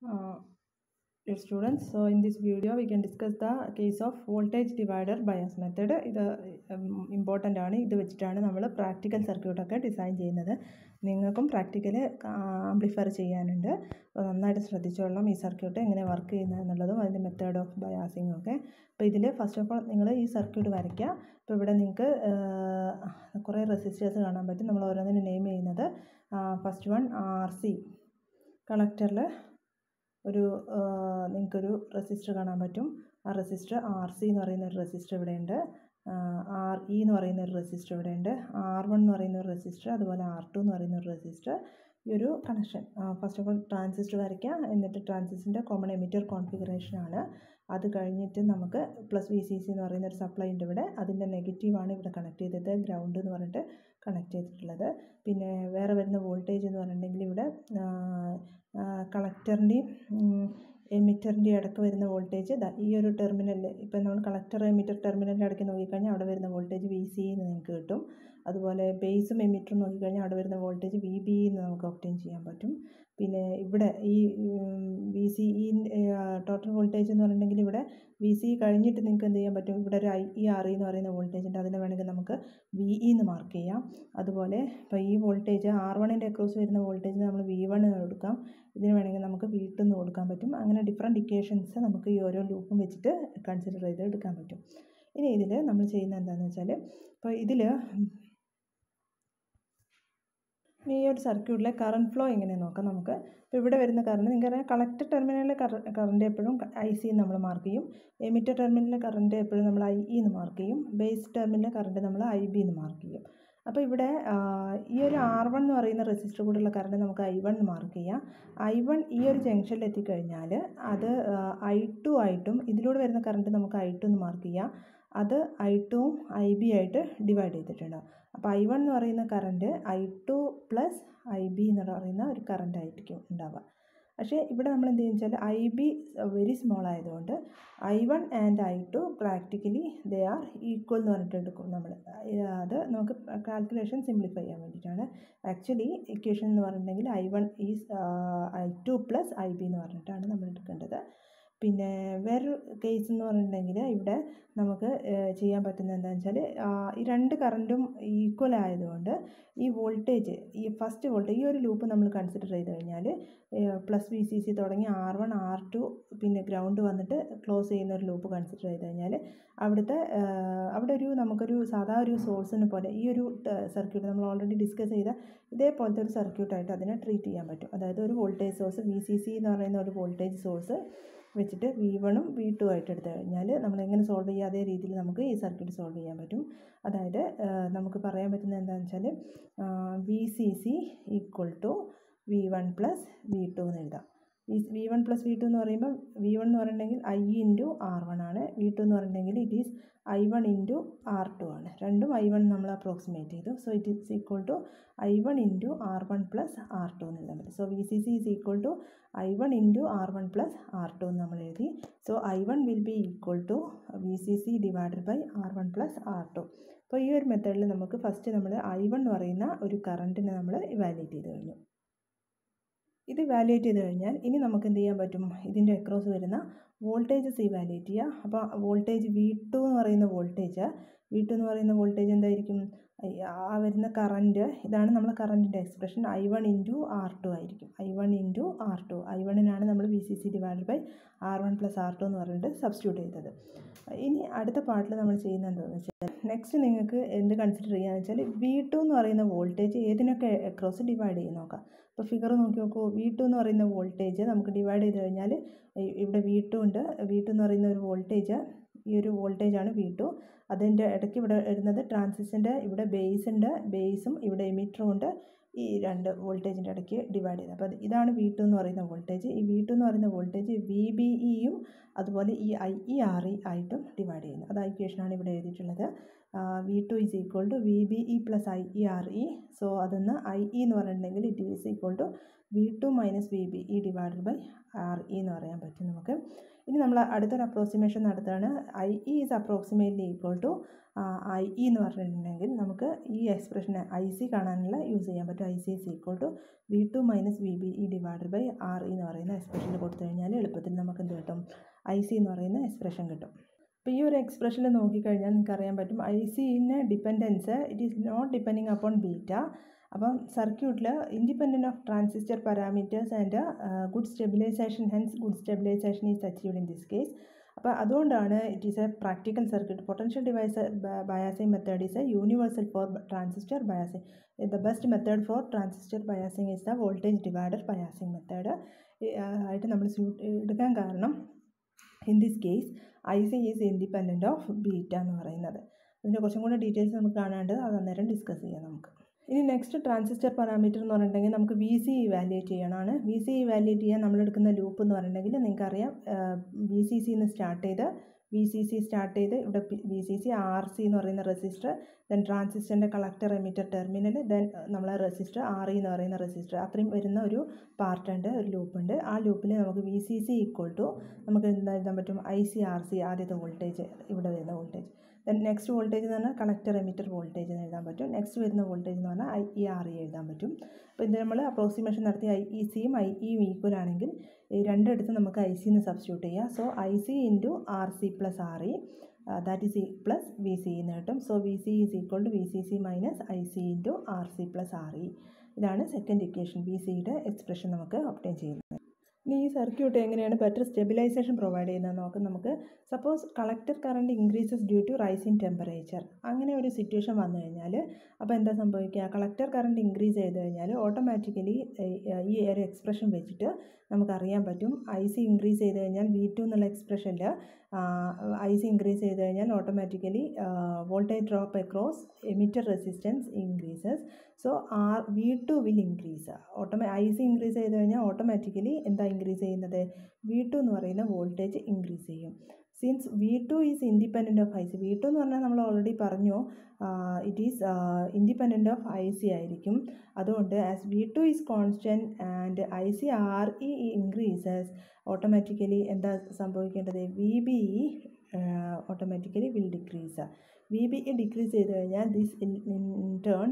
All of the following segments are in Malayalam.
Uh, dear students, so in this video we can discuss the case of voltage divider bias method. ഇത് ഇമ്പോർട്ടൻ്റ് ആണ് ഇത് വെച്ചിട്ടാണ് നമ്മൾ പ്രാക്ടിക്കൽ സർക്യൂട്ടൊക്കെ ഡിസൈൻ ചെയ്യുന്നത് നിങ്ങൾക്കും പ്രാക്ടിക്കൽ ആംപ്ലിഫയർ ചെയ്യാനുണ്ട് അപ്പോൾ നന്നായിട്ട് ശ്രദ്ധിച്ചോളണം ഈ സർക്യൂട്ട് എങ്ങനെ വർക്ക് ചെയ്യുന്നത് എന്നുള്ളതും അതിൻ്റെ മെത്തേഡ് ഓഫ് ബയാസിങ്ങും ഒക്കെ അപ്പോൾ ഇതിൽ ഫസ്റ്റ് ഓഫ് ഓൾ നിങ്ങൾ ഈ സർക്യൂട്ട് വരയ്ക്കുക അപ്പോൾ ഇവിടെ നിങ്ങൾക്ക് കുറേ റെസിസ്റ്റേഴ്സ് കാണാൻ പറ്റും നമ്മൾ ഓരോന്നിനും നെയിം ചെയ്യുന്നത് ഫസ്റ്റ് വൺ ആർ സി കളക്ടറിൽ ഒരു നിങ്ങൾക്കൊരു റെസിസ്റ്റർ കാണാൻ പറ്റും ആ റെസിസ്റ്റർ ആർ സി എന്ന് പറയുന്ന ഒരു റെസിസ്റ്റർ ഇവിടെയുണ്ട് ആർ ഇ എന്ന് പറയുന്ന ഒരു റെസിസ്റ്റർ ഇവിടെയുണ്ട് ആർ വൺ എന്ന് പറയുന്ന ഒരു റെസിസ്റ്റർ അതുപോലെ ആർ ടു എന്ന് പറയുന്ന ഒരു റെസിസ്റ്റർ ഈ ഒരു connection first of all transistor വരയ്ക്കുക എന്നിട്ട് ട്രാൻസിസ്റ്ററിൻ്റെ കോമൺ എമിറ്റർ കോൺഫിഗറേഷനാണ് അത് കഴിഞ്ഞിട്ട് നമുക്ക് പ്ലസ് വി സി സി എന്ന് പറയുന്ന ഒരു സപ്ലൈ ഉണ്ട് ഇവിടെ അതിൻ്റെ നെഗറ്റീവാണ് ഇവിടെ കണക്ട് ചെയ്തത് ഗ്രൗണ്ട് എന്ന് പറഞ്ഞിട്ട് കണക്ട് ചെയ്തിട്ടുള്ളത് പിന്നെ വേറെ വരുന്ന വോൾട്ടേജ് എന്ന് പറഞ്ഞിട്ടുണ്ടെങ്കിൽ ഇവിടെ കളക്ടറിൻ്റെയും എമിറ്ററിൻ്റെയും ഇടയ്ക്ക് വരുന്ന വോൾട്ടേജ് ഈ ഒരു ടെർമിനലിൽ ഇപ്പം നമ്മൾ കളക്ടർ എമിറ്റർ ടെർമിനലിൻ്റെ ഇടയ്ക്ക് നോക്കിക്കഴിഞ്ഞാൽ അവിടെ വരുന്ന വോൾട്ടേജ് വി സി എന്ന് നിങ്ങൾക്ക് കിട്ടും അതുപോലെ ബേസും എമിറ്ററും നോക്കിക്കഴിഞ്ഞാൽ അവിടെ വരുന്ന വോൾട്ടേജ് വി ബി എന്ന് നമുക്ക് ഒപ്റ്റെയിൻ ചെയ്യാൻ പറ്റും പിന്നെ ഇവിടെ ഈ V C E total voltage എന്ന് പറഞ്ഞിട്ടുണ്ടെങ്കിൽ ഇവിടെ വി സി കഴിഞ്ഞിട്ട് നിങ്ങൾക്ക് എന്ത് ചെയ്യാൻ പറ്റും ഇവിടെ ഒരു ഐ ഇ ആർ ഇ എന്ന് പറയുന്ന വോൾട്ടേജ് ഉണ്ട് അതിനെ വേണമെങ്കിൽ നമുക്ക് വി ഇ എന്ന് മാർക്ക് ചെയ്യാം അതുപോലെ ഇപ്പോൾ ഈ വോൾട്ടേജ് ആർ വണ്ണിൻ്റെ അക്രോസ് വരുന്ന വോൾട്ടേജ് നമ്മൾ വി വൺ എന്ന് കൊടുക്കാം ഇതിന് വേണമെങ്കിൽ നമുക്ക് വി ടു എന്ന് കൊടുക്കാൻ പറ്റും അങ്ങനെ ഡിഫറെൻറ്റ് ഇക്വേഷൻസ് നമുക്ക് ഈ ഓരോ ലൂപ്പും വെച്ചിട്ട് കൺസിഡർ ചെയ്ത് എടുക്കാൻ പറ്റും ഇനി ഇതിൽ നമ്മൾ ചെയ്യുന്നത് എന്താണെന്ന് വെച്ചാൽ ഇപ്പോൾ ഇതിൽ ഈ ഒരു സർക്യൂട്ടിലെ കറണ്ട് ഫ്ലോ എങ്ങനെ നോക്കാം നമുക്ക് ഇപ്പോൾ ഇവിടെ വരുന്ന കറണ്ട് നിങ്ങൾക്കറിയാം കളക്ടർ ടെർമിനലിലെ കറണ്ട് എപ്പോഴും ഐ സി നമ്മൾ മാർക്ക് ചെയ്യും എമിറ്റർ ടെർമിനലിലെ കറണ്ട് എപ്പോഴും നമ്മൾ ഐ ഇ എന്ന് മാർക്ക് ചെയ്യും ബേസ് ടെർമിനലിലെ കറണ്ട് നമ്മൾ ഐ ബി എന്ന് മാർക്ക് ചെയ്യും അപ്പോൾ ഇവിടെ ഈ ഒരു ആർ വൺ എന്ന് പറയുന്ന റെസിസ്റ്റർ കൂടെയുള്ള കറണ്ട് നമുക്ക് ഐ വൺ മാർക്ക് ചെയ്യാം ഐ വൺ ഈ ഒരു ജംഗ്ഷനിൽ എത്തിക്കഴിഞ്ഞാൽ അത് ഐ ടു ആയിട്ടും ഇതിലൂടെ വരുന്ന കറണ്ട് നമുക്ക് ഐ ടു എന്ന് മാർക്ക് ചെയ്യാം അത് ഐ ടുവും ഐ ബി ആയിട്ട് ഡിവൈഡ് ചെയ്തിട്ടുണ്ടാവും അപ്പോൾ ഐ വൺ എന്ന് പറയുന്ന current I two plus I B എന്ന് പറയുന്ന ഒരു കറണ്ട് ആയിരിക്കും ഉണ്ടാവുക പക്ഷേ ഇവിടെ നമ്മൾ എന്ത് ചെയ്യുക വെച്ചാൽ ഐ ബി വെരി സ്മോൾ ആയതുകൊണ്ട് I one and I two practically they are equal എന്ന് പറഞ്ഞിട്ട് എടുക്കും നമ്മൾ അത് നമുക്ക് കാൽക്കുലേഷൻ സിംപ്ലിഫൈ ചെയ്യാൻ വേണ്ടിയിട്ടാണ് ആക്ച്വലി ഇക്വേഷൻ എന്ന് പറഞ്ഞിട്ടുണ്ടെങ്കിൽ I one is I two plus I B എന്ന് പറഞ്ഞിട്ടാണ് നമ്മൾ എടുക്കേണ്ടത് പിന്നെ വേറൊരു കേസ് എന്ന് പറഞ്ഞിട്ടുണ്ടെങ്കിൽ ഇവിടെ നമുക്ക് ചെയ്യാൻ പറ്റുന്നത് എന്താണെന്ന് വെച്ചാൽ ഈ രണ്ട് കറണ്ടും ഈക്വൽ ആയതുകൊണ്ട് ഈ വോൾട്ടേജ് ഈ ഫസ്റ്റ് വോൾട്ടേജ് ഈ ഒരു ലൂപ്പ് നമ്മൾ കൺസിഡർ ചെയ്ത് കഴിഞ്ഞാൽ പ്ലസ് വി സി സി തുടങ്ങി ആർ വൺ ആർ ടു പിന്നെ ഗ്രൗണ്ട് വന്നിട്ട് ക്ലോസ് ചെയ്യുന്ന ഒരു ലൂപ്പ് കൺസിഡർ ചെയ്ത് കഴിഞ്ഞാൽ അവിടുത്തെ അവിടെ ഒരു നമുക്കൊരു സാധാ ഒരു സോഴ്സിനെ പോലെ ഈ ഒരു സർക്യൂട്ട് നമ്മൾ ഓൾറെഡി ഡിസ്കസ് ചെയ്ത ഇതേപോലത്തെ ഒരു സർക്യൂട്ടായിട്ട് അതിനെ ട്രീറ്റ് ചെയ്യാൻ പറ്റും അതായത് ഒരു voltage source V C C എന്ന് പറയുന്ന ഒരു വോൾട്ടേജ് സോഴ്സ് വെച്ചിട്ട് വി വണ്ണും വി ടു ആയിട്ട് എടുത്തു കഴിഞ്ഞാൽ നമ്മൾ എങ്ങനെ സോൾവ് ചെയ്യുക അതേ രീതിയിൽ നമുക്ക് ഈ സർക്യൂട്ട് സോൾവ് ചെയ്യാൻ പറ്റും അതായത് നമുക്ക് പറയാൻ പറ്റുന്നത് എന്താണെന്ന് വെച്ചാൽ V C C equal to V one plus V two എന്ന് എഴുതാം V V one plus V two എന്ന് പറയുമ്പോൾ വി വൺ എന്ന് പറഞ്ഞിട്ടുണ്ടെങ്കിൽ ഐ ഇൻറ്റു ആർ വൺ ആണ് വി ടു എന്ന് പറഞ്ഞിട്ടുണ്ടെങ്കിൽ it is I one into R two ആണ് രണ്ടും ഐ വൺ നമ്മൾ അപ്രോക്സിമേറ്റ് ചെയ്തു so it is equal to I one into R one plus R two എന്ന് എഴുതാൻ പറ്റും so V C C is equal to I one into R one plus R two എന്ന് നമ്മൾ എഴുതി so I one will be equal to V C C divided by R one plus R two അപ്പോൾ ഈ ഒരു മെത്തേഡിൽ നമുക്ക് ഫസ്റ്റ് നമ്മൾ ഐ വൺ എന്ന് പറയുന്ന ഒരു കറണ്ടിനെ നമ്മൾ ഇവാലുവേറ്റ് ചെയ്ത് കഴിഞ്ഞു ഇത് ഇവാലുവേറ്റ് ചെയ്ത് കഴിഞ്ഞാൽ ഇനി നമുക്ക് എന്ത് ചെയ്യാൻ പറ്റും ഇതിൻ്റെ അക്രോസ് വരുന്ന വോൾട്ടേജസ് ഇവാലുവേറ്റ് ചെയ്യുക അപ്പോൾ വോൾട്ടേജ് വി ടു എന്ന് പറയുന്ന വോൾട്ടേജ് വി ടു എന്ന് പറയുന്ന വോൾട്ടേജ് എന്തായിരിക്കും ആ വരുന്ന കറൻറ്റ് ഇതാണ് നമ്മൾ കറൻറ്റിൻ്റെ expression I one into R two ആയിരിക്കും I one into R two I വണ്ണിനാണ് നമ്മൾ V C C divide by R one plus R two എന്ന് പറഞ്ഞിട്ട് സബ്സ്റ്റിറ്റ്യൂട്ട് ചെയ്തത് ഇനി അടുത്ത പാർട്ടിൽ നമ്മൾ ചെയ്യുന്നത് എന്താണെന്ന് വെച്ചാൽ നെക്സ്റ്റ് നിങ്ങൾക്ക് എന്ത് കൺസിഡർ ചെയ്യാന്ന് വെച്ചാൽ വി ടു എന്ന് പറയുന്ന വോൾട്ടേജ് ഏതിനൊക്കെ അക്രോസ് ഡിവൈഡ് ചെയ്ത് നോക്കാം അപ്പോൾ ഫിഗർ നോക്കി നോക്കൂ വി ടു എന്ന് പറയുന്ന വോൾട്ടേജ് നമുക്ക് ഡിവൈഡ് ചെയ്ത് കഴിഞ്ഞാൽ ഇവിടെ വി ടു ഉണ്ട് വി ടു എന്ന് പറയുന്ന ഒരു വോൾട്ടേജ് ഈ ഒരു വോൾട്ടേജാണ് വി ടു അതിൻ്റെ ഇടയ്ക്ക് ഇവിടെ വരുന്നത് ട്രാൻസിസ്റ്ററിൻ്റെ ഇവിടെ ബേസ് ഉണ്ട് ബേസും ഇവിടെ എമിറ്ററും ഉണ്ട് ഈ രണ്ട് വോൾട്ടേജിൻ്റെ ഇടയ്ക്ക് ഡിവൈഡ് ചെയ്തത് അപ്പോൾ ഇതാണ് വി ടു എന്ന് പറയുന്ന വോൾട്ടേജ് ഈ വി ടു എന്ന് പറയുന്ന വോൾട്ടേജ് വി ബി ഇയും അതുപോലെ ഈ ഐ ഇ ആർ ഇ ആയിട്ടും ഡിവൈഡ് ചെയ്യുന്നു അത് ഇക്വേഷനാണ് ഇവിടെ എഴുതിയിട്ടുള്ളത് V two is equal to V B E plus I E R E so അതൊന്ന് ഐ ഇ എന്ന് പറഞ്ഞിട്ടുണ്ടെങ്കിൽ it is equal to V two minus V B E divided by R E എന്ന് പറയാൻ പറ്റും നമുക്ക് ഇനി നമ്മൾ അടുത്തൊരു അപ്രോക്സിമേഷൻ നടത്തുകയാണ് I E is approximately equal to I E എന്ന് പറഞ്ഞിട്ടുണ്ടെങ്കിൽ നമുക്ക് ഈ എക്സ്പ്രഷനെ ഐ സി കാണാനുള്ള യൂസ് ചെയ്യാൻ പറ്റും I C is equal to V two minus V B E divided by R E എന്ന് പറയുന്ന എക്സ്പ്രഷനിൽ കൊടുത്തു കഴിഞ്ഞാൽ എളുപ്പത്തിൽ നമുക്ക് എന്ത് കിട്ടും ഐ സി എന്ന് പറയുന്ന എക്സ്പ്രഷൻ കിട്ടും അപ്പോൾ ഈ ഒരു എക്സ്പ്രഷനിൽ നോക്കിക്കഴിഞ്ഞാൽ നിങ്ങൾക്ക് അറിയാൻ പറ്റും ഐ സിന് dependence it is not depending upon beta അപ്പം സർക്യൂട്ടിൽ independent of transistor parameters and good stabilization hence good stabilization is achieved in this case അപ്പോൾ അതുകൊണ്ടാണ് it is a practical circuit potential device biasing method is a universal for transistor biasing the best method for transistor biasing is the voltage divider biasing method ആയിട്ട് നമ്മൾ എടുക്കാൻ കാരണം in this case I C is independent of beta എന്ന് പറയുന്നത് ഇതിൻ്റെ കുറച്ചും കൂടെ ഡീറ്റെയിൽസ് നമുക്ക് കാണാണ്ട് അത് അന്നേരം ഡിസ്കസ് ചെയ്യാം നമുക്ക് ഇനി നെക്സ്റ്റ് ട്രാൻസിസ്റ്റർ പാരാമീറ്റർ എന്ന് പറഞ്ഞിട്ടുണ്ടെങ്കിൽ നമുക്ക് വി സി ഇവാലുവേറ്റ് ചെയ്യണമാണ് വി സി ഇവാലുവേറ്റ് ചെയ്യാൻ നമ്മൾ എടുക്കുന്ന ലൂപ്പ് എന്ന് പറഞ്ഞിട്ടുണ്ടെങ്കിൽ നിങ്ങൾക്കറിയാം വി സി സിന്ന് സ്റ്റാർട്ട് ചെയ്ത് വി സി സി സ്റ്റാർട്ട് ചെയ്ത് ഇവിടെ V C C R C എന്ന് പറയുന്ന റെസിസ്റ്റർ ദെൻ ട്രാൻസിസ്റ്ററിൻ്റെ കളക്ടർ എമിറ്റർ ടെർമിനൽ ദെൻ നമ്മളെ റെസിസ്റ്റർ ആർ ഇ എന്ന് പറയുന്ന റെസിസ്റ്റർ അത്രയും വരുന്ന ഒരു പാർട്ടുണ്ട് ഒരു ലൂപ്പുണ്ട് ആ ലൂപ്പിൽ നമുക്ക് V C C equal to നമുക്ക് എന്താ എഴുതാൻ പറ്റും ഐ സി ആർ സി ആദ്യത്തെ വോൾട്ടേജ് ഇവിടെ വരുന്ന വോൾട്ടേജ് ദെൻ നെക്സ്റ്റ് വോൾട്ടേജ് എന്ന് പറഞ്ഞാൽ കളക്ടർ എമിറ്റർ വോൾട്ടേജ് എന്ന് എഴുതാൻ പറ്റും നെക്സ്റ്റ് വരുന്ന വോൾട്ടേജ് എന്ന് പറഞ്ഞാൽ ഐ ഇ ആർ ഇ എഴുതാൻ പറ്റും അപ്പോൾ ഇത് നമ്മൾ അപ്രോക്സിമേഷൻ നടത്തി ഐ ഇ സിയും ഐ ഇയും ഈക്വൽ ആണെങ്കിൽ ഈ രണ്ടിടത്ത് നമുക്ക് ഐ സിന്ന് സബ്സ്റ്റിറ്റ്യൂട്ട് ചെയ്യാം so I C into R C plus R E that is plus V C എന്ന് കിട്ടും so V C is equal to V C C minus I C into R C plus R E ഇതാണ് സെക്കൻഡ് ഇക്വേഷൻ വി സിയുടെ എക്സ്പ്രഷൻ നമുക്ക് ഒപ്റ്റൈൻ ചെയ്യുന്നത് ഇനി ഈ സർക്യൂട്ട് എങ്ങനെയാണ് ബെറ്റർ സ്റ്റെബിലൈസേഷൻ പ്രൊവൈഡ് ചെയ്യുന്നത് നോക്കാം നമുക്ക് suppose collector current increases due to rise in temperature അങ്ങനെ ഒരു സിറ്റുവേഷൻ വന്നു കഴിഞ്ഞാൽ അപ്പോൾ എന്താ സംഭവിക്കുക കളക്ടർ കറണ്ട് ഇൻക്രീസ് ചെയ്ത് കഴിഞ്ഞാൽ ഓട്ടോമാറ്റിക്കലി ഈ ഒരു എക്സ്പ്രഷൻ വെച്ചിട്ട് നമുക്കറിയാൻ പറ്റും ഐ സി ഇൻക്രീസ് ചെയ്ത് കഴിഞ്ഞാൽ വി ടു എന്നുള്ള എക്സ്പ്രഷനിൽ ഐ സി ഇൻക്രീസ് ചെയ്ത് കഴിഞ്ഞാൽ automatically voltage drop across emitter resistance increases so R V two will increase ഓട്ടോമേ ഐ സി ഇൻക്രീസ് ചെയ്ത് കഴിഞ്ഞാൽ ഓട്ടോമാറ്റിക്കലി എന്താ ഇൻക്രീസ് ചെയ്യുന്നത് വി ടു എന്ന് പറയുന്ന വോൾട്ടേജ് ഇൻക്രീസ് ചെയ്യും since V two is independent of I C V two എന്ന് പറഞ്ഞാൽ നമ്മൾ ഓൾറെഡി പറഞ്ഞു it is independent of I C ആയിരിക്കും അതുകൊണ്ട് as V two is constant and I C R E increases automatically എന്താ സംഭവിക്കേണ്ടത് V B automatically will decrease V B decrease ചെയ്ത് കഴിഞ്ഞാൽ this in turn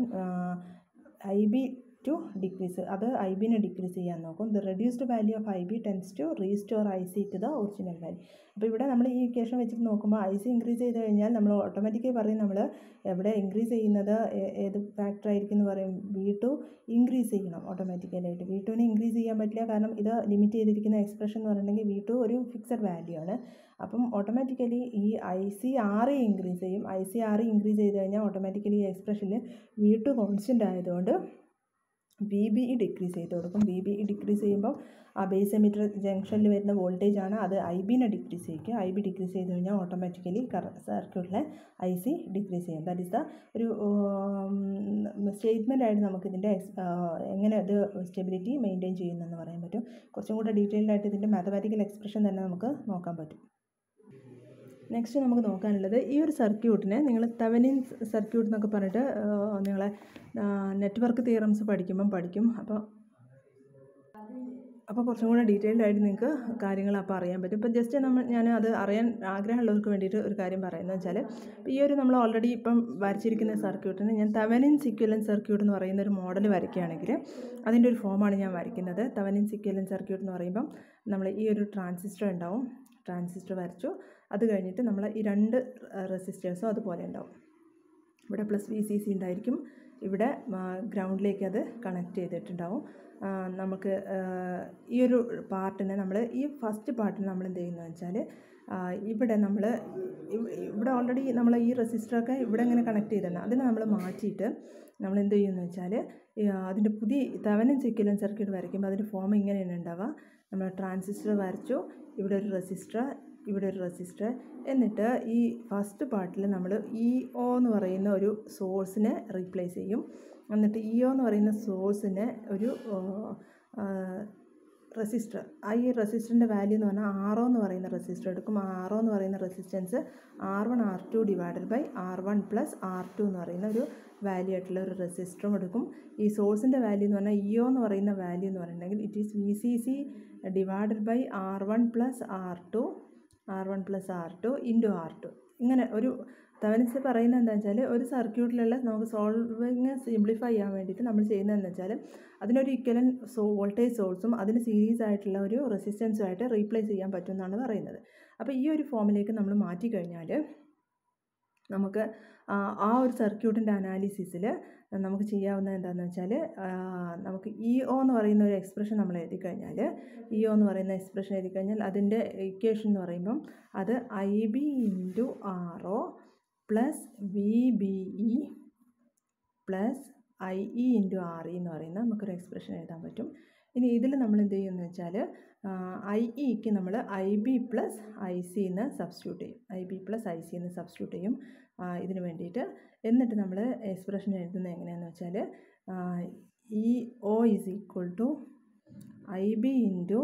I B to decrease അത് ഐ ബിനെ ഡിക്രീസ് ചെയ്യാൻ നോക്കും the reduced value of I B tends to restore I C to the original value അപ്പോൾ ഇവിടെ നമ്മൾ ഈ ഇക്വേഷൻ വെച്ചിട്ട് നോക്കുമ്പോൾ ഐ സി ഇൻക്രീസ് ചെയ്ത് കഴിഞ്ഞാൽ നമ്മൾ ഓട്ടോമാറ്റിക്കലി പറയും നമ്മൾ എവിടെ ഇൻക്രീസ് ചെയ്യുന്നത് ഏത് ഫാക്ടർ ആയിരിക്കും എന്ന് പറയും വി ടു ഇൻക്രീസ് ചെയ്യണം ഓട്ടോമാറ്റിക്കലായിട്ട് വി ടുവിനെ ഇൻക്രീസ് ചെയ്യാൻ പറ്റില്ല കാരണം ഇത് ലിമിറ്റ് ചെയ്തിരിക്കുന്ന എക്സ്പ്രഷൻ എന്ന് പറഞ്ഞിട്ടുണ്ടെങ്കിൽ വി ടു ഒരു ഫിക്സഡ് വാല്യൂ ആണ് അപ്പം ഓട്ടോമാറ്റിക്കലി ഈ ഐ സി ആർ ഇൻക്രീസ് ചെയ്യും ഐ സി ആർ ഇൻക്രീസ് ചെയ്ത് കഴിഞ്ഞാൽ ഓട്ടോമാറ്റിക്കലി ഈ എക്സ്പ്രഷനിൽ വി ടു കോൺസ്റ്റൻ്റ് ആയതുകൊണ്ട് വി ബി ഇ ഡിക്രീസ് ചെയ്ത് കൊടുക്കും വി ബി ഇ ഡിക്രീസ് ചെയ്യുമ്പോൾ ആ ബേസ് എമിറ്റർ ജംഗ്ഷനിൽ വരുന്ന വോൾട്ടേജ് ആണ് അത് ഐ ബിനെ ഡിക്രീസ് ചെയ്യിക്കുക ഐ ബി ഡിക്രീസ് ചെയ്ത് കഴിഞ്ഞാൽ ഓട്ടോമാറ്റിക്കലി സർക്യൂട്ടിലെ ഐ സി ഡിക്രീസ് ചെയ്യും ദാറ്റ് ഇസ് ദ ഒരു സ്റ്റേറ്റ്മെൻ്റ് ആയിട്ട് നമുക്കിതിൻ്റെ എങ്ങനെ അത് സ്റ്റെബിലിറ്റി മെയിൻറ്റെയിൻ ചെയ്യുന്നതെന്ന് പറയാൻ പറ്റും കുറച്ചും കൂടെ ഡീറ്റെയിൽഡ് ആയിട്ട് ഇതിൻ്റെ മാത്തമാറ്റിക്കൽ എക്സ്പ്രഷൻ തന്നെ നമുക്ക് നോക്കാൻ പറ്റും നെക്സ്റ്റ് നമുക്ക് നോക്കാനുള്ളത് ഈ ഒരു സർക്യൂട്ടിനെ നിങ്ങൾ തെവനിൻ സർക്യൂട്ട് എന്നൊക്കെ പറഞ്ഞിട്ട് നിങ്ങളെ നെറ്റ്വർക്ക് തിയറംസ് പഠിക്കുമ്പം പഠിക്കും അപ്പോൾ അപ്പോൾ കുറച്ചും കൂടെ ഡീറ്റെയിൽഡ് ആയിട്ട് നിങ്ങൾക്ക് കാര്യങ്ങൾ അപ്പോൾ അറിയാൻ പറ്റും ഇപ്പോൾ ജസ്റ്റ് നമ്മൾ ഞാൻ അത് അറിയാൻ ആഗ്രഹമുള്ളവർക്ക് വേണ്ടിയിട്ട് ഒരു കാര്യം പറയുന്നത് വെച്ചാൽ ഈ ഒരു നമ്മൾ ഓൾറെഡി ഇപ്പം വരച്ചിരിക്കുന്ന സർക്യൂട്ടിന് ഞാൻ തവനിൻ സിക്വലൻ സർക്യൂട്ട് എന്ന് പറയുന്ന ഒരു മോഡൽ വരയ്ക്കുകയാണെങ്കിൽ അതിൻ്റെ ഒരു ഫോമാണ് ഞാൻ വരയ്ക്കുന്നത് തവനിൻ സിക്വലൻ സർക്യൂട്ട് എന്ന് പറയുമ്പം നമ്മൾ ഈ ഒരു ട്രാൻസിസ്റ്റർ ഉണ്ടാവും ട്രാൻസിസ്റ്റർ വരച്ചു അത് കഴിഞ്ഞിട്ട് നമ്മൾ ഈ രണ്ട് റെസിസ്റ്റേഴ്സും അതുപോലെ ഉണ്ടാവും ഇവിടെ പ്ലസ് വി സി സി ഉണ്ടായിരിക്കും ഇവിടെ ഗ്രൗണ്ടിലേക്ക് അത് കണക്ട് ചെയ്തിട്ടുണ്ടാവും നമുക്ക് ഈ ഒരു പാർട്ടിനെ നമ്മൾ ഈ ഫസ്റ്റ് പാർട്ടിന് നമ്മൾ എന്ത് ചെയ്യുന്നത് വെച്ചാൽ ഇവിടെ നമ്മൾ ഇവിടെ ഓൾറെഡി നമ്മൾ ഈ റെസിസ്റ്ററൊക്കെ ഇവിടെ ഇങ്ങനെ കണക്ട് ചെയ്തിട്ടുണ്ട് അതിനെ നമ്മൾ മാറ്റിയിട്ട് നമ്മൾ എന്ത് ചെയ്യുമെന്ന് വെച്ചാൽ അതിൻ്റെ പുതിയ തവനും സിക്കലും സർക്യൂട്ട് വരയ്ക്കുമ്പോൾ അതിൻ്റെ ഫോം ഇങ്ങനെയാണ് ഉണ്ടാവുക നമ്മൾ ട്രാൻസിസ്റ്റർ വരച്ചു ഇവിടെ ഒരു റെസിസ്റ്റർ ഇവിടെ ഒരു റെസിസ്റ്റർ എന്നിട്ട് ഈ ഫസ്റ്റ് പാർട്ടിൽ നമ്മൾ ഇ ഒ എന്ന് പറയുന്ന ഒരു സോഴ്സിനെ റീപ്ലേസ് ചെയ്യും എന്നിട്ട് ഇ ഒ എന്ന് പറയുന്ന സോഴ്സിനെ ഒരു റെസിസ്റ്റർ ആ ഈ റെസിസ്റ്ററിൻ്റെ വാല്യൂ എന്ന് പറഞ്ഞാൽ ആർ ഒ എന്ന് പറയുന്ന റെസിസ്റ്റർ എടുക്കും ആർ ഒ എന്ന് പറയുന്ന resistance R one R two divided by R one plus R two എന്ന് പറയുന്ന ഒരു വാല്യൂ ആയിട്ടുള്ള ഒരു റെസിസ്റ്ററും എടുക്കും ഈ സോഴ്സിൻ്റെ വാല്യൂ എന്ന് പറഞ്ഞാൽ ഇ ഒ എന്ന് പറയുന്ന വാല്യൂ എന്ന് പറഞ്ഞിട്ടുണ്ടെങ്കിൽ it is V C C divided by R one plus R two R one plus R two into R two ഇങ്ങനെ ഒരു തെവനിൻസ് പറയുന്നത് എന്താ വെച്ചാൽ ഒരു സർക്യൂട്ടിലുള്ള നമുക്ക് സോൾവിങ് സിംപ്ലിഫൈ ചെയ്യാൻ വേണ്ടിയിട്ട് നമ്മൾ ചെയ്യുന്നത് എന്താ വെച്ചാൽ അതിനൊരു ഇക്വലൻ സോ വോൾട്ടേജ് സോഴ്സും അതിന് സീരീസ് ആയിട്ടുള്ള ഒരു റെസിസ്റ്റൻസും ആയിട്ട് റീപ്ലേസ് ചെയ്യാൻ പറ്റും എന്നാണ് പറയുന്നത് അപ്പോൾ ഈ ഒരു ഫോമിലേക്ക് നമ്മൾ മാറ്റി കഴിഞ്ഞാൽ നമുക്ക് ആ ഒരു സർക്യൂട്ടിൻ്റെ അനാലിസിസിൽ നമുക്ക് ചെയ്യാവുന്നത് എന്താണെന്ന് വെച്ചാൽ നമുക്ക് ഇ ഒ എന്ന് പറയുന്ന ഒരു എക്സ്പ്രഷൻ നമ്മൾ എഴുതി കഴിഞ്ഞാൽ ഇ ഒ എന്ന് പറയുന്ന എക്സ്പ്രഷൻ എഴുതി കഴിഞ്ഞാൽ അതിൻ്റെ ഇക്വേഷൻ എന്ന് പറയുമ്പം അത് I B into R O plus V B E plus I E into R E എന്ന് പറയുന്ന നമുക്കൊരു എക്സ്പ്രഷൻ എഴുതാൻ പറ്റും ഇനി ഇതിൽ നമ്മൾ എന്ത് ചെയ്യുമെന്ന് വെച്ചാൽ ഐ ഇക്ക് നമ്മൾ I B plus I C എന്ന് സബ്സ്റ്റിറ്റ്യൂട്ട് ചെയ്യും I B plus I C എന്ന് സബ്സ്റ്റിറ്റ്യൂട്ട് ചെയ്യും ഇതിന് വേണ്ടിയിട്ട് എന്നിട്ട് നമ്മൾ എക്സ്പ്രഷൻ എഴുതുന്നത് എങ്ങനെയാണെന്ന് വെച്ചാൽ E O is equal to I B into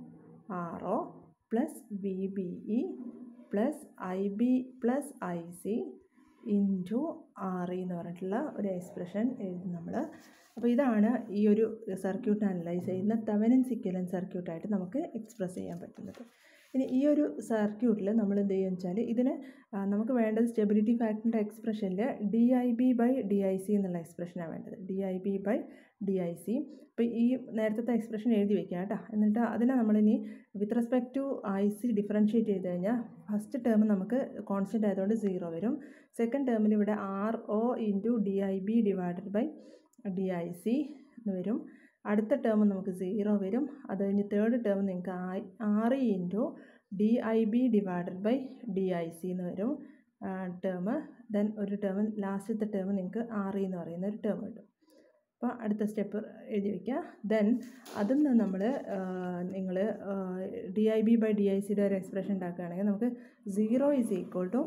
R O plus V B E plus I B plus I C into R E എന്ന് പറഞ്ഞിട്ടുള്ള ഒരു എക്സ്പ്രഷൻ എഴുതും നമ്മൾ അപ്പോൾ ഇതാണ് ഈ ഒരു സർക്യൂട്ട് അനലൈസ് ചെയ്യുന്ന തെവനിൻ സിക്വലൻ സർക്യൂട്ടായിട്ട് നമുക്ക് എക്സ്പ്രസ് ചെയ്യാൻ പറ്റുന്നത് ഇനി ഈ ഒരു സർക്യൂട്ടിൽ നമ്മൾ എന്ത് ചെയ്യുമെന്ന് വെച്ചാൽ ഇതിന് നമുക്ക് വേണ്ടത് സ്റ്റെബിലിറ്റി ഫാക്ടറിൻ്റെ എക്സ്പ്രഷനിൽ D I B by D I C എന്നുള്ള എക്സ്പ്രഷനാണ് വേണ്ടത് D I B by D I C അപ്പോൾ ഈ നേരത്തെ എക്സ്പ്രഷൻ എഴുതി വെക്കുക കേട്ടോ എന്നിട്ട് അതിനെ നമ്മളിനി with respect to I C differentiate ചെയ്ത് കഴിഞ്ഞാൽ ഫസ്റ്റ് ടേം നമുക്ക് കോൺസ്റ്റൻ്റ് ആയതുകൊണ്ട് സീറോ വരും സെക്കൻഡ് ടേമിൽ ഇവിടെ R O into D I B divided by D I C എന്ന് വരും അടുത്ത ടേം നമുക്ക് സീറോ വരും അത് കഴിഞ്ഞ് തേർഡ് ടേം നിങ്ങൾക്ക് R into D I B divided by D I C എന്ന് വരും ടേം ദെൻ ഒരു ടേം ലാസ്റ്റത്തെ ടേം നിങ്ങൾക്ക് ആറ് എന്ന് പറയുന്ന ഒരു ടേം കിട്ടും അപ്പോൾ അടുത്ത സ്റ്റെപ്പ് എഴുതി വയ്ക്കുക ദെൻ അതിൽ നിന്ന് നമ്മൾ നിങ്ങൾ D I B by D I സിയുടെ ഒരു എക്സ്പ്രഷൻ ഉണ്ടാക്കുകയാണെങ്കിൽ നമുക്ക് zero is equal to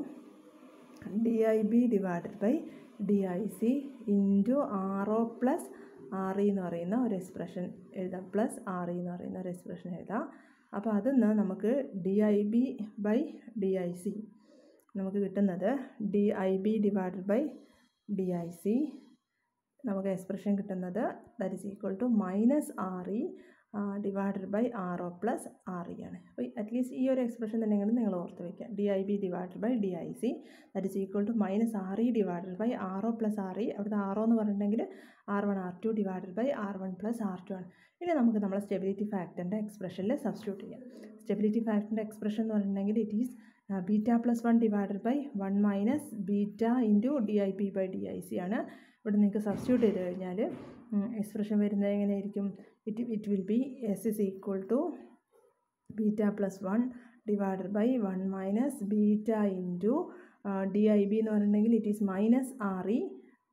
D I B divided by D I C into R O plus R E എന്ന് പറയുന്ന ഒരു എക്സ്പ്രഷൻ എഴുതാം പ്ലസ് ആർ ഇ എന്ന് പറയുന്ന ഒരു എക്സ്പ്രഷൻ എഴുതാം അപ്പോൾ അതിൽ നിന്ന് നമുക്ക് D I B by D I C നമുക്ക് കിട്ടുന്നത് D I B divided by D I C നമുക്ക് എക്സ്പ്രഷൻ കിട്ടുന്നത് that is equal to minus R E divided by R O plus R E ആണ് അപ്പോൾ അറ്റ്ലീസ്റ്റ് ഈ ഒരു എക്സ്പ്രഷൻ തന്നെയാണ് നിങ്ങൾ ഓർത്ത് വയ്ക്കുക D I B divided by D I C that is equal to minus R E divided by R O plus R E അവിടുത്തെ ആർ ഒ എന്ന് പറഞ്ഞിട്ടുണ്ടെങ്കിൽ R one R two divided by R one plus R two ആണ് ഇനി നമുക്ക് നമ്മളെ സ്റ്റെബിലിറ്റി ഫാക്ടറിൻ്റെ എക്സ്പ്രഷനിൽ സബ്സ്റ്റിറ്റ്യൂട്ട് ചെയ്യാം സ്റ്റെബിലിറ്റി ഫാക്ടറിൻ്റെ എക്സ്പ്രഷൻ എന്ന് പറഞ്ഞിട്ടുണ്ടെങ്കിൽ it is beta plus one divided by one minus beta into D I P by D I C ആണ് ഇവിടെ നിങ്ങൾക്ക് സബ്സ്റ്റിറ്റ്യൂട്ട് ചെയ്ത് കഴിഞ്ഞാൽ എക്സ്പ്രഷൻ വരുന്നത് എങ്ങനെയായിരിക്കും it it will be S is equal to beta plus one divided by one minus beta into D I B എന്ന് പറഞ്ഞിട്ടുണ്ടെങ്കിൽ it is minus R E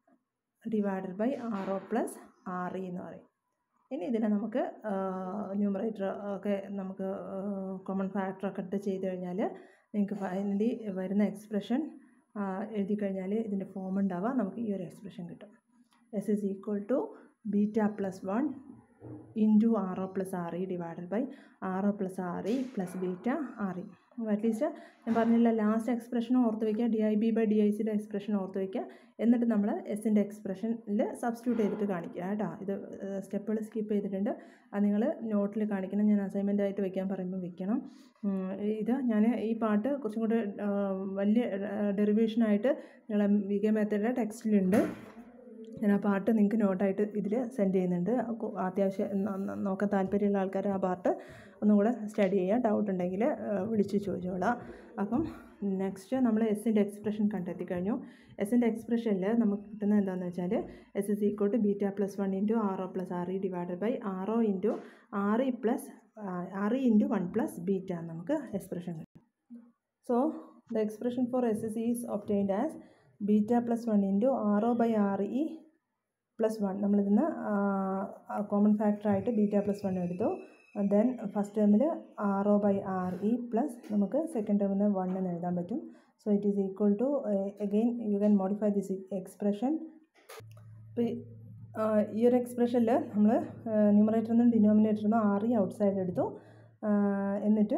divided by R O plus R E എന്ന് പറയും ഇനി ഇതിനെ നമുക്ക് ന്യൂമറേറ്റർ ഒക്കെ നമുക്ക് കോമൺ ഫാക്ടറൊക്കെ ഇട്ട് ചെയ്ത് കഴിഞ്ഞാൽ നിങ്ങൾക്ക് ഫൈനലി വരുന്ന എക്സ്പ്രഷൻ എഴുതി കഴിഞ്ഞാൽ ഇതിൻ്റെ ഫോം ഉണ്ടാവുക നമുക്ക് ഈ ഒരു എക്സ്പ്രഷൻ കിട്ടും S is equal to beta plus one into R O plus R E divided by R O plus R E plus beta R E at least ഞാൻ പറഞ്ഞില്ല ലാസ്റ്റ് എക്സ്പ്രഷൻ ഓർത്ത് വയ്ക്കുക D I B by D I സിയുടെ എക്സ്പ്രഷൻ ഓർത്ത് വയ്ക്കുക എന്നിട്ട് നമ്മൾ എസിൻ്റെ എക്സ്പ്രഷനിൽ സബ്സ്റ്റിറ്റ്യൂട്ട് ചെയ്തിട്ട് കാണിക്കുക കേട്ടോ ഇത് സ്റ്റെപ്പുകൾ സ്കിപ്പ് ചെയ്തിട്ടുണ്ട് അത് നിങ്ങൾ നോട്ടിൽ കാണിക്കണം ഞാൻ അസൈൻമെൻ്റ് ആയിട്ട് വെക്കാൻ പറയുമ്പോൾ വെക്കണം ഇത് ഞാൻ ഈ പാട്ട് കുറച്ചും കൂടെ വലിയ ഡെറിവേഷനായിട്ട് നിങ്ങളെ വി കെ മെത്തേഡിൻ്റെ ടെക്സ്റ്റിലുണ്ട് ഞാൻ ആ പാട്ട് നിങ്ങൾക്ക് നോട്ടായിട്ട് ഇതിൽ സെൻഡ് ചെയ്യുന്നുണ്ട് അത്യാവശ്യം നോക്കാൻ താല്പര്യമുള്ള ആൾക്കാർ ആ പാട്ട് ഒന്നും കൂടെ സ്റ്റഡി ചെയ്യുക ഡൗട്ട് ഉണ്ടെങ്കിൽ വിളിച്ച് ചോദിച്ചോളാം അപ്പം നെക്സ്റ്റ് നമ്മൾ എസിൻ്റെ എക്സ്പ്രഷൻ കണ്ടെത്തി കഴിഞ്ഞു എസിൻ്റെ എക്സ്പ്രഷനിൽ നമുക്ക് കിട്ടുന്നത് എന്താണെന്ന് വെച്ചാൽ S is equal to beta plus one into R O plus R E divided by R O into R E plus R E into one plus beta നമുക്ക് എക്സ്പ്രഷൻ കിട്ടും so the expression for S S is obtained as beta plus one into R O by R E plus one നമ്മളിതിന്ന് കോമൺ ഫാക്ടറായിട്ട് ബീറ്റ പ്ലസ് വൺ എടുത്തു ദെൻ ഫസ്റ്റ് ടേമിൽ R O by R E plus നമുക്ക് സെക്കൻഡ് ടേമിൽ വൺ എന്ന് എഴുതാൻ പറ്റും so it is equal to again you can modify this expression ഇപ്പോൾ ഈ ഒരു എക്സ്പ്രഷനിൽ നമ്മൾ ന്യൂമറേറ്ററിൽ നിന്നും ഡിനോമിനേറ്ററിൽ നിന്നും ആർ ഇ ഔട്ട് സൈഡ് എടുത്തു എന്നിട്ട്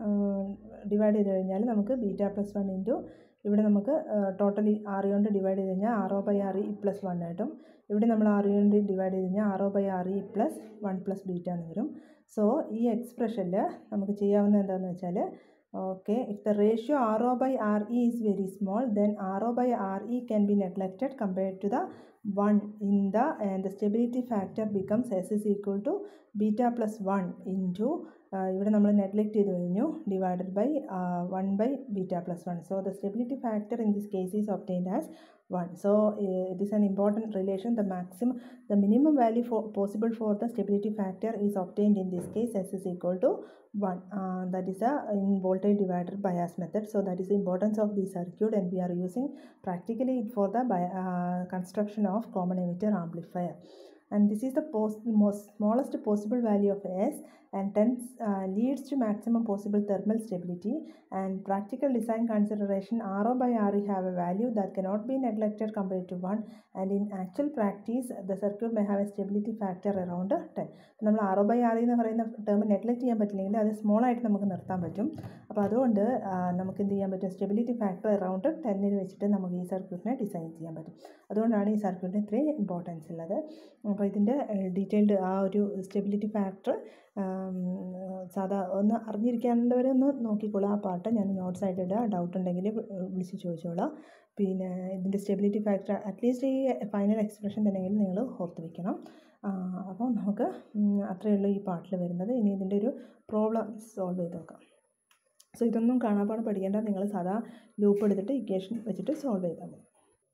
ഡിവൈഡ് ചെയ്ത് കഴിഞ്ഞാൽ നമുക്ക് ബീറ്റ പ്ലസ് വൺ ഇൻറ്റു ഇവിടെ നമുക്ക് ടോട്ടലി ആറ് കൊണ്ട് ഡിവൈഡ് ചെയ്ത് കഴിഞ്ഞാൽ R by R E plus one ആയിട്ടും ഇവിടെ നമ്മൾ ആറ് കൊണ്ട് ഡിവൈഡ് ചെയ്ത് കഴിഞ്ഞാൽ R by R E plus one plus beta എന്ന് വരും സോ ഈ എക്സ്പ്രഷനിൽ നമുക്ക് ചെയ്യാവുന്ന എന്താണെന്ന് വെച്ചാൽ Okay, if the ratio RO by RE is very small, then RO by RE can be neglected compared to the 1 in the and the stability factor becomes S is equal to beta plus 1 into uh, ഇവിടെ നമ്മൾ നെഗ്ലക്റ്റ് ചെയ്ത് കഴിഞ്ഞു divided by one by beta plus one so the stability factor in this case is obtained as one so it is an important relation the maximum the minimum value for possible for the stability factor is obtained in this case S is equal to 1 uh, that is a in voltage divider bias method so that is the importance of the circuit and we are using practically it for the bi- uh, construction of common emitter amplifier and this is the post, most smallest possible value of s and hence uh, leads to maximum possible thermal stability and practical design consideration RO by RE have a value that cannot be neglected compared to 1 and in actual practice the circuit may have a stability factor around 10 നമ്മൾ ആർ ഒ ബൈ ആർ എന്ന് പറയുന്ന ടേം നെഗ്ലക്റ്റ് ചെയ്യാൻ പറ്റില്ലെങ്കിൽ അത് സ്മോൾ ആയിട്ട് നമുക്ക് നിർത്താൻ പറ്റും അപ്പോൾ അതുകൊണ്ട് നമുക്ക് എന്ത് ചെയ്യാൻ പറ്റും സ്റ്റെബിലിറ്റി ഫാക്ടർ അറൗണ്ട് ടെന്നിൽ വെച്ചിട്ട് നമുക്ക് ഈ സർക്യൂട്ടിനെ ഡിസൈൻ ചെയ്യാൻ പറ്റും അതുകൊണ്ടാണ് ഈ സർക്യൂട്ടിന് ഇത്രയും ഇമ്പോർട്ടൻസ് ഉള്ളത് അപ്പോൾ ഇതിൻ്റെ ഡീറ്റെയിൽഡ് ആ ഒരു സ്റ്റെബിലിറ്റി ഫാക്ടർ സാധാ ഒന്ന് അറിഞ്ഞിരിക്കേണ്ടവരെ ഒന്ന് നോക്കിക്കോളാം ആ പാട്ട് ഞാൻ നോട്ട്സ് ആയിട്ട് ഇടുക ഡൗട്ട് ഉണ്ടെങ്കിൽ വിളിച്ച് ചോദിച്ചോളാം പിന്നെ ഇതിൻ്റെ സ്റ്റെബിലിറ്റി ഫാക്ടർ അറ്റ്ലീസ്റ്റ് ഈ ഫൈനൽ എക്സ്പ്രഷൻ തന്നെയെങ്കിലും നിങ്ങൾ ഓർത്ത് വെക്കണം അപ്പോൾ നമുക്ക് അത്രയേ ഉള്ളൂ ഈ പാട്ടിൽ വരുന്നത് ഇനി ഇതിൻ്റെ ഒരു പ്രോബ്ലം സോൾവ് ചെയ്ത് നോക്കാം സോ ഇതൊന്നും കാണാപ്പാട് പഠിക്കേണ്ട നിങ്ങൾ സാധാ ലൂപ്പ് എടുത്തിട്ട് ഇക്വേഷൻ വെച്ചിട്ട് സോൾവ് ചെയ്താൽ മതി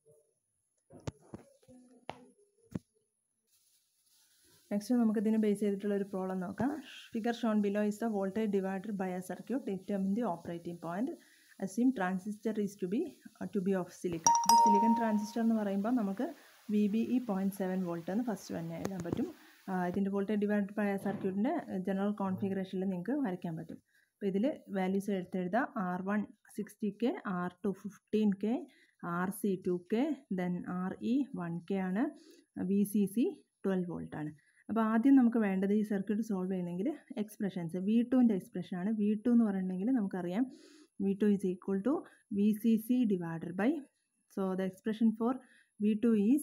നെക്സ്റ്റ് നമുക്ക് ഇതിന് ബേസ് ചെയ്തിട്ടുള്ള ഒരു പ്രോബ്ലം നോക്കാം figure shown below is the voltage divider by a circuit determine the operating point assume transistor is to be to be of silicon അപ്പോൾ സിലിക്കൺ ട്രാൻസിസ്റ്റർ എന്ന് പറയുമ്പോൾ നമുക്ക് V B E point seven volt എന്ന് ഫസ്റ്റ് തന്നെ എഴുതാൻ പറ്റും ഇതിൻ്റെ വോൾട്ടേജ് ഡിവൈഡ് ബൈ സർക്യൂട്ടിൻ്റെ ജനറൽ കോൺഫിഗറേഷനിൽ നിങ്ങൾക്ക് വരയ്ക്കാൻ പറ്റും അപ്പോൾ ഇതിൽ വാല്യൂസ് എടുത്തെഴുതാം R one sixty K R two fifteen K R C two K then R E one K ആണ് V C C twelve volt ആണ് അപ്പോൾ ആദ്യം നമുക്ക് വേണ്ടത് ഈ സർക്യൂട്ട് സോൾവ് ചെയ്യണമെങ്കിൽ എക്സ്പ്രഷൻസ് വി ടുവിൻ്റെ എക്സ്പ്രഷനാണ് വി ടു എന്ന് പറഞ്ഞിട്ടുണ്ടെങ്കിൽ നമുക്കറിയാം V two is equal to V C C divided by so the expression for V two is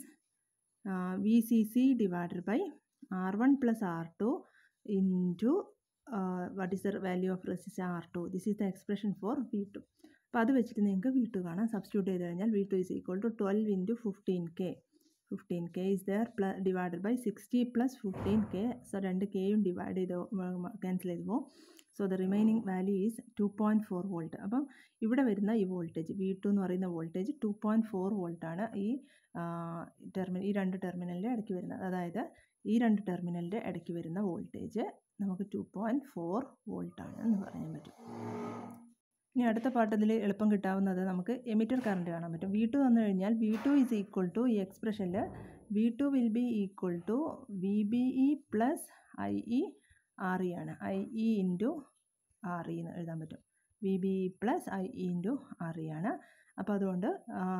V C C divided by R one plus R two into what is the value of resist R two this is the expression for V two അപ്പോൾ അത് വെച്ചിട്ട് നിങ്ങൾക്ക് വി ടു കാണാം സബ്സ്റ്റിറ്റ്യൂട്ട് ചെയ്ത് കഴിഞ്ഞാൽ V two is equal to twelve into fifteen K fifteen K is there plus divided by sixty plus fifteen K so രണ്ട് കെയും ഡിവൈഡ് ചെയ്ത് ക്യാൻസൽ ചെയ്ത് പോകും so the remaining value is two point four volt അപ്പം ഇവിടെ വരുന്ന ഈ വോൾട്ടേജ് വി ടു എന്ന് പറയുന്ന വോൾട്ടേജ് ടു പോയിൻറ്റ് ഫോർ വോൾട്ടാണ് ഈ ടെർമിനൽ ഈ രണ്ട് ടെർമിനലിൻ്റെ ഇടയ്ക്ക് വരുന്നത് അതായത് ഈ രണ്ട് ടെർമിനലിൻ്റെ ഇടയ്ക്ക് വരുന്ന വോൾട്ടേജ് നമുക്ക് ടു പോയിൻറ്റ് ഫോർ വോൾട്ടാണ് എന്ന് പറയാൻ പറ്റും ഇനി അടുത്ത പാട്ടത്തിൽ എളുപ്പം കിട്ടാവുന്നത് നമുക്ക് എമിറ്റർ കറണ്ട് കാണാൻ പറ്റും വി ടു വന്നു കഴിഞ്ഞാൽ V two is equal to ഈ എക്സ്പ്രഷനിൽ V two will be equal to V B E plus I E R E ആണ് I E into R E എന്ന് എഴുതാൻ പറ്റും V B E plus I E into R E ആണ് അപ്പോൾ അതുകൊണ്ട്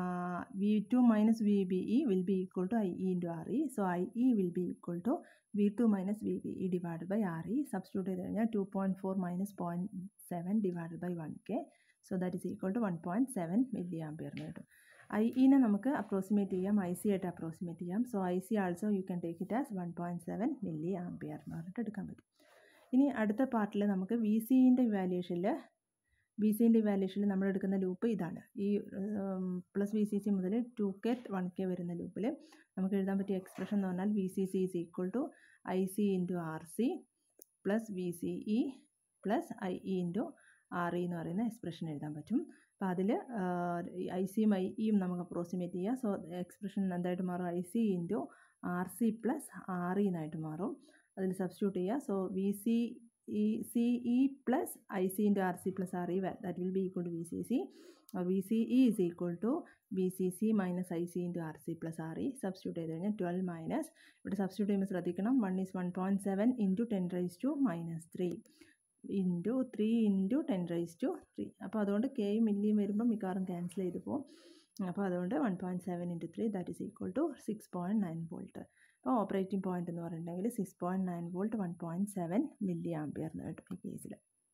V two minus V B E will be equal to I E into R E so I E will be equal to V two minus V B E divide by R E substitute ചെയ്ത് കഴിഞ്ഞാൽ two point four minus point seven divide by one K so that is equal to one point seven milli ആംപിയറിന് കിട്ടും ഐ ഇനെ നമുക്ക് അപ്രോക്സിമേറ്റ് ചെയ്യാം ഐ സി ആയിട്ട് അപ്രോക്സിമേറ്റ് ചെയ്യാം so I C also you can take it as one point seven milli ampere എന്ന് പറഞ്ഞിട്ട് എടുക്കാൻ പറ്റും ഇനി അടുത്ത പാർട്ടിൽ നമുക്ക് വി സിൻ്റെ ഇവാലുവേഷനിൽ വി സിൻ്റെ ഇവാലുവേഷനിൽ നമ്മൾ എടുക്കുന്ന ലൂപ്പ് ഇതാണ് ഈ പ്ലസ് വി സി സി മുതൽ ടു കെ വൺ കെ വരുന്ന ലൂപ്പിൽ നമുക്ക് എഴുതാൻ പറ്റിയ എക്സ്പ്രഷൻ എന്ന് പറഞ്ഞാൽ V C C is equal to I C into R C plus V C E plus I E into R E എന്ന് പറയുന്ന എക്സ്പ്രഷൻ എഴുതാൻ പറ്റും അപ്പോൾ അതിൽ ഐ സിയും ഐ ഇയും നമുക്ക് അപ്രോക്സിമേറ്റ് ചെയ്യാം സോ എക്സ്പ്രഷൻ എന്തായിട്ട് മാറും I C into R C plus R E എന്നായിട്ട് മാറും അതിൽ സബ്സ്റ്റിറ്റ്യൂട്ട് ചെയ്യുക so V C E C E plus I C into R C plus R E that will be equal to V C C V C E is equal to V C C minus I C into R C plus R E substitute ചെയ്ത് കഴിഞ്ഞാൽ ട്വൽവ് മൈനസ് ഇവിടെ സബ്സ്റ്റിറ്റ്യൂട്ട് ചെയ്യുമ്പോൾ ശ്രദ്ധിക്കണം one is one point seven into ten raise to minus three into three into ten raise to three അപ്പോൾ അതുകൊണ്ട് കെയും മില്ലിയും വരുമ്പോൾ മിക്കവാറും ക്യാൻസൽ ചെയ്ത് പോകും അപ്പോൾ അതുകൊണ്ട് one point seven into three that is equal to six point nine volt അപ്പോൾ ഓപ്പറേറ്റിംഗ് പോയിൻ്റ് എന്ന് പറഞ്ഞിട്ടുണ്ടെങ്കിൽ six point nine volt one point seven milli ampere എന്ന് കിട്ടും ഈ കേസിൽ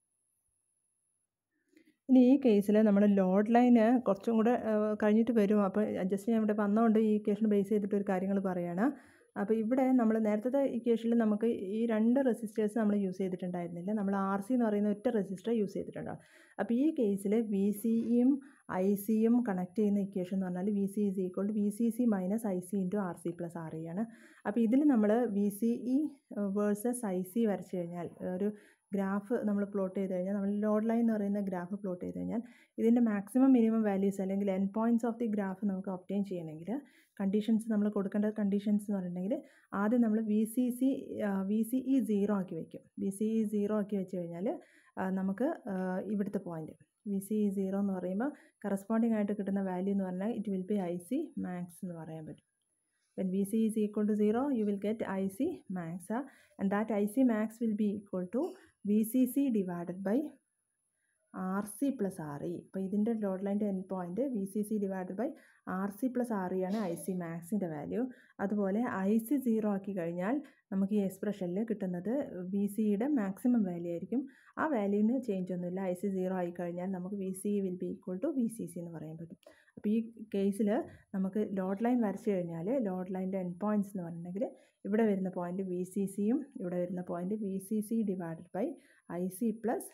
ഇനി ഈ കേസിൽ നമ്മൾ ലോഡ് ലൈന് കുറച്ചും കൂടെ കഴിഞ്ഞിട്ട് വരും അപ്പോൾ ജസ്റ്റ് ഞാൻ ഇവിടെ വന്നതുകൊണ്ട് ഈ കേസിന് ബേസ് ചെയ്തിട്ട് ഒരു കാര്യങ്ങൾ പറയുകയാണ് അപ്പോൾ ഇവിടെ നമ്മൾ നേരത്തെ ഇക്വേഷനിൽ നമുക്ക് ഈ രണ്ട് റെസിസ്റ്റേഴ്സ് നമ്മൾ യൂസ് ചെയ്തിട്ടുണ്ടായിരുന്നില്ല നമ്മൾ ആർ സി എന്ന് പറയുന്ന ഒറ്റ റെസിസ്റ്റർ യൂസ് ചെയ്തിട്ടുണ്ടാവും അപ്പോൾ ഈ കേസിൽ വി സിയും ഐ സിയും കണക്ട് ചെയ്യുന്ന ഇക്വേഷൻ എന്ന് പറഞ്ഞാൽ V C is equal to V C C minus I C into R C plus R E ആണ് അപ്പോൾ ഇതിൽ നമ്മൾ V C E versus I C വരച്ച് കഴിഞ്ഞാൽ ഒരു ഗ്രാഫ് നമ്മൾ പ്ലോട്ട് ചെയ്ത് കഴിഞ്ഞാൽ നമ്മൾ ലോഡ് ലൈൻ എന്ന് പറയുന്ന ഗ്രാഫ് പ്ലോട്ട് ചെയ്ത് കഴിഞ്ഞാൽ ഇതിൻ്റെ മാക്സിമം മിനിമം വാല്യൂസ് അല്ലെങ്കിൽ end points of the graph നമുക്ക് ഒപ്റ്റെയിൻ ചെയ്യണമെങ്കിൽ കണ്ടീഷൻസ് നമ്മൾ കൊടുക്കേണ്ട കണ്ടീഷൻസ് എന്ന് പറഞ്ഞിട്ടുണ്ടെങ്കിൽ ആദ്യം നമ്മൾ V C C V C E zero ആക്കി വയ്ക്കും വി സി ഇ സീറോ ആക്കി വെച്ച് കഴിഞ്ഞാൽ നമുക്ക് ഇവിടുത്തെ point V C E zero എന്ന് പറയുമ്പോൾ കറസ്പോണ്ടിങ് ആയിട്ട് കിട്ടുന്ന വാല്യൂ എന്ന് പറഞ്ഞാൽ it will be I C max എന്ന് പറയാൻ പറ്റും when Vc is equal to 0 you will get IC max uh, and that IC max will be equal to VCC divided by R C plus R E അപ്പോൾ ഇതിൻ്റെ ലോഡ് ലൈൻ്റെ end point V C C divide by R C plus R E ആണ് ഐ സി മാക്സിൻ്റെ വാല്യൂ അതുപോലെ ഐ സി സീറോ ആക്കി കഴിഞ്ഞാൽ നമുക്ക് ഈ എക്സ്പ്രഷനിൽ കിട്ടുന്നത് വി സിയുടെ മാക്സിമം വാല്യൂ ആയിരിക്കും ആ വാല്യൂവിന് ചേഞ്ച് ഒന്നുമില്ല ഐ സി സീറോ ആയി കഴിഞ്ഞാൽ നമുക്ക് V C will be equal to V C C എന്ന് പറയാൻ പറ്റും അപ്പോൾ ഈ കേസിൽ നമുക്ക് ലോഡ് ലൈൻ വരച്ച് കഴിഞ്ഞാൽ ലോഡ് ലൈൻ്റെ എൻ പോയിൻറ്റ്സ് എന്ന് പറഞ്ഞിട്ടുണ്ടെങ്കിൽ ഇവിടെ വരുന്ന പോയിൻറ്റ് വി സി സിയും ഇവിടെ വരുന്ന point V C C divided by I C plus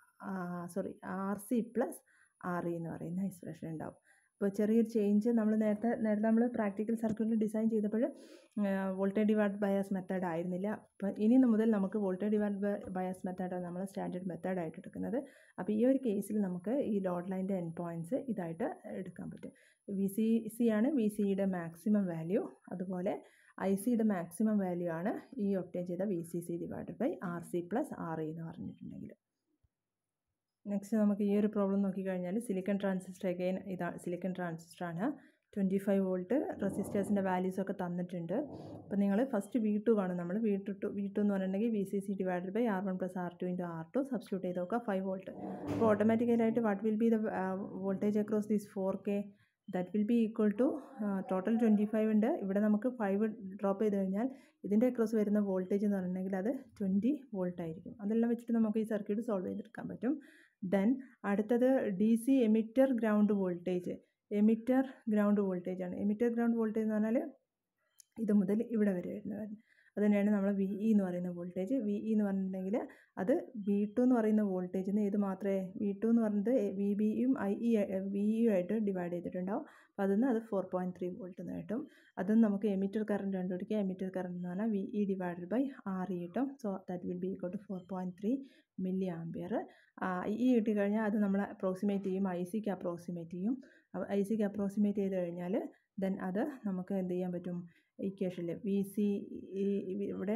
sorry R C plus R E എന്ന് പറയുന്ന എക്സ്പ്രഷൻ ഉണ്ടാവും അപ്പോൾ ചെറിയൊരു ചേഞ്ച് നമ്മൾ നേരത്തെ നേരത്തെ നമ്മൾ പ്രാക്ടിക്കൽ സർക്യൂട്ടിൽ ഡിസൈൻ ചെയ്തപ്പോൾ വോൾട്ടേജ് ഡിവൈഡ് ബയാസ് മെത്തേഡ് ആയിരുന്നില്ല അപ്പോൾ ഇനി മുതൽ നമുക്ക് വോൾട്ടേജ് ഡിവൈഡ് ബയാസ് മെത്തേഡാണ് നമ്മൾ സ്റ്റാൻഡേർഡ് മെത്തേഡായിട്ട് എടുക്കുന്നത് അപ്പോൾ ഈ ഒരു കേസിൽ നമുക്ക് ഈ ലോഡ് ലൈൻ്റെ എൻ പോയിൻറ്റ്സ് ഇതായിട്ട് എടുക്കാൻ പറ്റും വി സി സി ആണ് വി സിയുടെ മാക്സിമം വാല്യൂ അതുപോലെ ഐ സിയുടെ മാക്സിമം വാല്യൂ ആണ് ഈ ഒപ്റ്റൈൻ ചെയ്ത V C C divided by R C plus R E എന്ന് പറഞ്ഞിട്ടുണ്ടെങ്കിൽ നെക്സ്റ്റ് നമുക്ക് ഈ ഒരു പ്രോബ്ലം നോക്കിക്കഴിഞ്ഞാൽ സിലിക്കൺ ട്രാൻസിസ്റ്റർ അഗെയിൻ ഇതാ സിലിക്കൺ ട്രാൻസിസ്റ്ററാണ് ട്വൻറ്റി ഫൈവ് വോൾട്ട് റെസിസ്റ്റേഴ്സിൻ്റെ വാല്യൂസ് ഒക്കെ തന്നിട്ടുണ്ട് അപ്പോൾ നിങ്ങൾ ഫസ്റ്റ് വി ടു കാണും നമ്മൾ V two two V two എന്ന് പറഞ്ഞിട്ടുണ്ടെങ്കിൽ V C C divided by R one plus R two into R two substitute ചെയ്ത് നോക്കുക ഫൈവ് വോൾട്ട് അപ്പോൾ ഓട്ടോമാറ്റിക്കലായിട്ട് what will be the voltage across these four K that will be equal to total twenty five ഉണ്ട് ഇവിടെ നമുക്ക് ഫൈവ് ഡ്രോപ്പ് ചെയ്ത് കഴിഞ്ഞാൽ ഇതിൻ്റെ അക്രോസ് വരുന്ന വോൾട്ടേജ് എന്ന് പറഞ്ഞിട്ടുണ്ടെങ്കിൽ അത് ട്വൻറ്റി വോൾട്ട് ആയിരിക്കും അതെല്ലാം വെച്ചിട്ട് നമുക്ക് ഈ സർക്യൂട്ട് സോൾവ് ചെയ്തെടുക്കാൻ പറ്റും ദെൻ അടുത്തത് D C emitter ground voltage emitter ground voltage ആണ് എമിറ്റർ ഗ്രൗണ്ട് വോൾട്ടേജ് എന്ന് പറഞ്ഞാൽ ഇത് മുതൽ ഇവിടെ വരെ വരുന്നത് അത് തന്നെയാണ് നമ്മൾ വി ഇ എന്ന് പറയുന്ന വോൾട്ടേജ് വി ഇ എന്ന് പറഞ്ഞിട്ടുണ്ടെങ്കിൽ അത് വി ടു എന്ന് പറയുന്ന വോൾട്ടേജിന് ഇത് മാത്രമേ വി ടു എന്ന് പറയുന്നത് വി ബിയും ഐ ഇ വി ഇയും ആയിട്ട് ഡിവൈഡ് ചെയ്തിട്ടുണ്ടാവും അപ്പോൾ അതിൽ നിന്ന് അത് ഫോർ പോയിൻറ്റ് ത്രീ വോൾട്ട് എന്ന് കിട്ടും അതും നമുക്ക് എമിറ്റർ കറണ്ട് കണ്ടുപിടിക്കുക എമിറ്റർ കറണ്ട് എന്ന് പറഞ്ഞാൽ V E divided by R E കിട്ടും so that will be equal to four point three milli ampere E കിട്ടിക്കഴിഞ്ഞാൽ അത് നമ്മൾ അപ്രോക്സിമേറ്റ് ചെയ്യും ഐ സിക്ക് അപ്രോക്സിമേറ്റ് ചെയ്യും ഐ സിക്ക് അപ്രോക്സിമേറ്റ് ചെയ്ത് കഴിഞ്ഞാൽ ദെൻ അത് നമുക്ക് എന്ത് ചെയ്യാൻ പറ്റും ഇക്വേഷനിൽ വി സി ഇവിടെ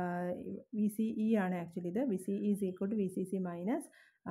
വി സി ഇ ആണ് ആക്ച്വലി ഇത് V C E is equal to V C C minus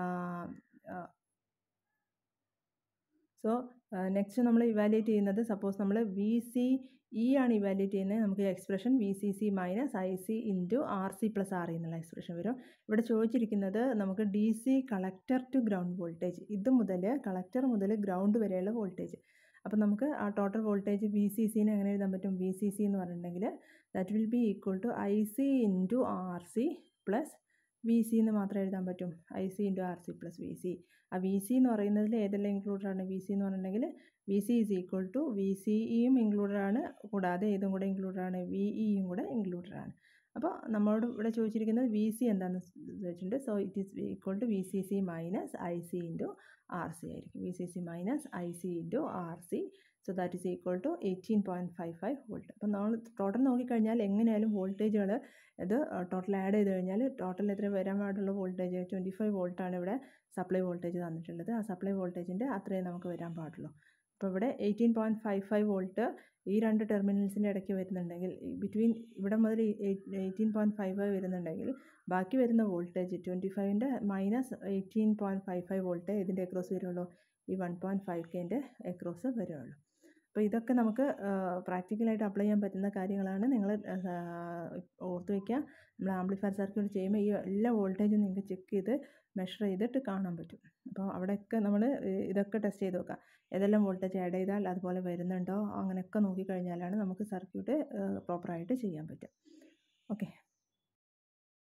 so next നമ്മൾ ഇവാലുവേറ്റ് ചെയ്യുന്നത് സപ്പോസ് നമ്മൾ വി സി ഇ ആണ് ഇവാലുവേറ്റ് ചെയ്യുന്നത് നമുക്ക് expression V C C minus I C into R C plus R എന്നുള്ള എക്സ്പ്രഷൻ വരും ഇവിടെ ചോദിച്ചിരിക്കുന്നത് നമുക്ക് D C collector to ground voltage ഇത് മുതൽ കളക്ടർ മുതൽ ഗ്രൗണ്ട് വരെയുള്ള വോൾട്ടേജ് അപ്പോൾ നമുക്ക് ആ ടോട്ടൽ വോൾട്ടേജ് വി സി സിനെ എങ്ങനെ എഴുതാൻ പറ്റും വി സി സി എന്ന് പറഞ്ഞിട്ടുണ്ടെങ്കിൽ that will be equal to I C into R C plus V C എന്ന് മാത്രം എഴുതാൻ പറ്റും I C into R C plus V C ആ വി സി എന്ന് പറയുന്നതിൽ ഏതെല്ലാം ഇൻക്ലൂഡഡ് ആണ് വി സി എന്ന് പറഞ്ഞിട്ടുണ്ടെങ്കിൽ V C is equal to V C ഇയും ഇൻക്ലൂഡഡ് ആണ് കൂടാതെ ഇതും കൂടെ ഇൻക്ലൂഡഡ് ആണ് വി ഇയും കൂടെ ഇൻക്ലൂഡഡ് ആണ് അപ്പോൾ നമ്മളോട് ഇവിടെ ചോദിച്ചിരിക്കുന്നത് വി സി എന്താണെന്ന് ചോദിച്ചിട്ടുണ്ട് so it is equal to V C C minus I C into R C ആയിരിക്കും V C C minus I C into R C so that is equal to eighteen point five five volt അപ്പോൾ നമ്മൾ ടോട്ടൽ നോക്കിക്കഴിഞ്ഞാൽ എങ്ങനെയായാലും വോൾട്ടേജുകൾ ഇത് ടോട്ടൽ ആഡ് ചെയ്ത് കഴിഞ്ഞാൽ ടോട്ടൽ എത്ര വരാൻ പാടുള്ള വോൾട്ടേജ് ട്വൻറ്റി ഫൈവ് വോൾട്ടാണ് ഇവിടെ സപ്ലൈ വോൾട്ടേജ് തന്നിട്ടുള്ളത് ആ സപ്ലൈ വോൾട്ടേജിൻ്റെ അത്രയും നമുക്ക് വരാൻ പാടുള്ളൂ അപ്പോൾ ഇവിടെ eighteen point five five volt ഈ രണ്ട് ടെർമിനൽസിൻ്റെ ഇടയ്ക്ക് വരുന്നുണ്ടെങ്കിൽ ബിറ്റ്വീൻ ഇവിടെ മുതൽ എയ്റ്റീൻ പോയിൻറ്റ് ഫൈവ് ഫൈവ് വരുന്നുണ്ടെങ്കിൽ ബാക്കി വരുന്ന വോൾട്ടേജ് ട്വൻറ്റി ഫൈവിൻ്റെ minus eighteen point five five volt ഇതിൻ്റെ അക്രോസ് വരുള്ളൂ ഈ വൺ പോയിൻറ്റ് ഫൈവ് കെൻ്റെ അക്രോസ് വരുള്ളൂ അപ്പോൾ ഇതൊക്കെ നമുക്ക് പ്രാക്ടിക്കലായിട്ട് അപ്ലൈ ചെയ്യാൻ പറ്റുന്ന കാര്യങ്ങളാണ് നിങ്ങൾ ഓർത്ത് വയ്ക്കുക നമ്മൾ ആംപ്ലിഫയർ സർക്യൂട്ട് ചെയ്യുമ്പോൾ ഈ എല്ലാ വോൾട്ടേജും നിങ്ങൾക്ക് ചെക്ക് ചെയ്ത് മെഷർ ചെയ്തിട്ട് കാണാൻ പറ്റും അപ്പോൾ അവിടെയൊക്കെ നമ്മൾ ഇതൊക്കെ ടെസ്റ്റ് ചെയ്ത് നോക്കുക ഏതെല്ലാം വോൾട്ടേജ് ആഡ് ചെയ്താൽ അതുപോലെ വരുന്നുണ്ടോ അങ്ങനെയൊക്കെ നോക്കിക്കഴിഞ്ഞാലാണ് നമുക്ക് സർക്യൂട്ട് പ്രോപ്പറായിട്ട് ചെയ്യാൻ പറ്റും ഓക്കെ